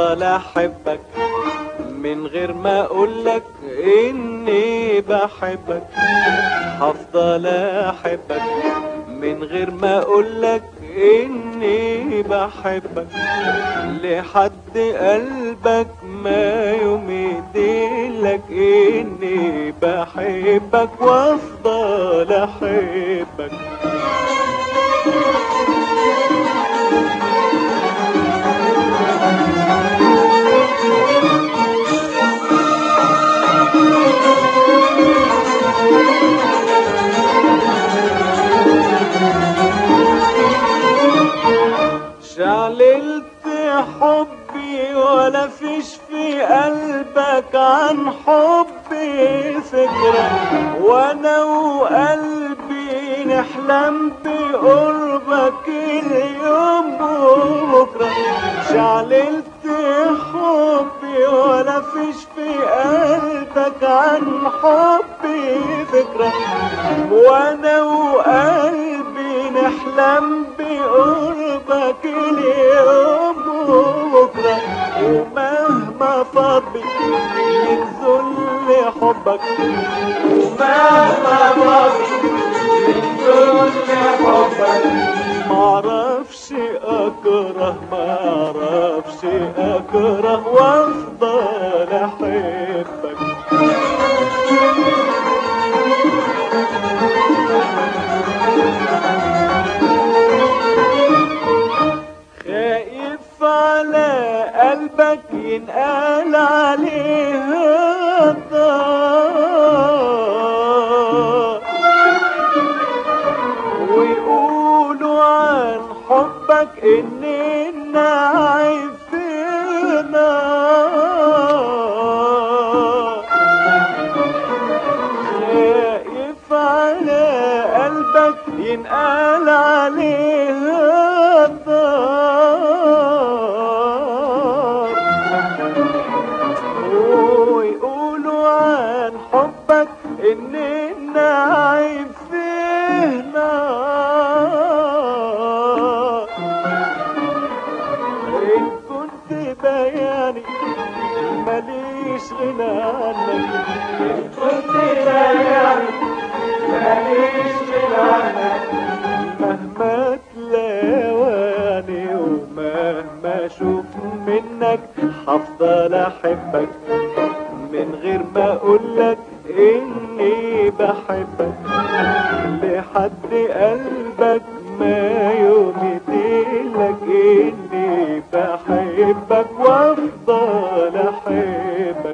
هفضل احبك من غير ما اقولك اني بحبك هفضل احبك من غير ما اقولك اني بحبك لحد قلبك ما يوم يديلك اني بحبك وافضل احبك شعللت حبي ولا فيش في قلبك عن حبي فكرة وانا وقلبي نحلم بقربك اليوم وبكرة شعللت حبي ولا فيش في قلبك عن حبي فكرة وانا وقلبي نحلم بقربك اليوم وبكرة ومهما فاضي من ذل حبك ومهما فاضي من ذل حبك معرفش اكره معرفش اكره وافضل احبك خايف على قلبك ينقال عليه الضار ويقولوا عن حبك اننا عايفينا خايف على قلبك ينقال عليه الضار ويقولوا عن حبك اننا عايفينا ان كنت بياني ماليش غنى عنك ان كنت بياني ماليش غنى عنك مهما تلاواني ومهما اشوف منك هفضل احبك من غير ما اقولك اني بحبك لحد قلبك ما يوم يديلك اني بحبك وافضل